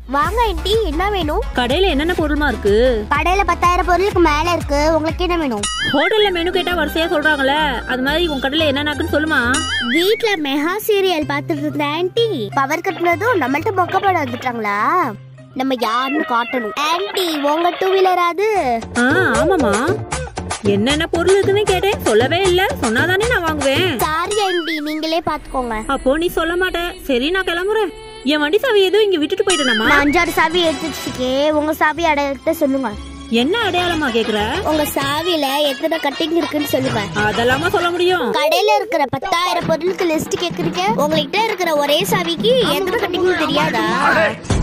வாங்க ஆண்டி என்ன வேணும் கடையில என்னென்ன பொருள்மா இருக்கு கடையில பத்தாயிரம் பொருளுக்கு மேல இருக்கு உங்களுக்கு என்ன வேணும் ஹோட்டல்ல மெனு கேட்டா வரிசையா சொல்றாங்களே அது மாதிரி உன் கடையில என்னென்ன இருக்குன்னு சொல்லுமா வீட்ல மெகா சீரியல் பார்த்துட்டு இருந்த ஆன்ட்டி பவர் கட்டினதும் நம்மள்ட்ட மொக்க படம் வந்துட்டாங்களா நம்ம யாருன்னு காட்டணும் ஆன்ட்டி உங்க டூ வீலர் அது ஆ ஆமாமா என்னென்ன பொருள் இருக்குன்னு கேட்டேன் சொல்லவே இல்ல சொன்னாதானே நான் வாங்குவேன் சாரி ஆன்ட்டி நீங்களே பாத்துக்கோங்க அப்போ நீ சொல்ல மாட்ட சரி நான் கிளம்புறேன் என் வண்டி சாவி எதுவும் இங்க விட்டுட்டு போயிட்டேனாமா நான் அஞ்சாறு சாவி எடுத்துச்சுக்கே உங்க சாவி அடையிட்ட சொல்லுங்க என்ன அடையாளமா கேக்குற உங்க சாவியில எத்தனை கட்டிங் இருக்குன்னு சொல்லுங்க அதெல்லாமா சொல்ல முடியும் கடையில இருக்கிற பத்தாயிரம் பொருளுக்கு லிஸ்ட் கேக்குறீங்க உங்ககிட்ட இருக்கிற ஒரே சாவிக்கு எத்தனை கட்டிங் தெரியாதா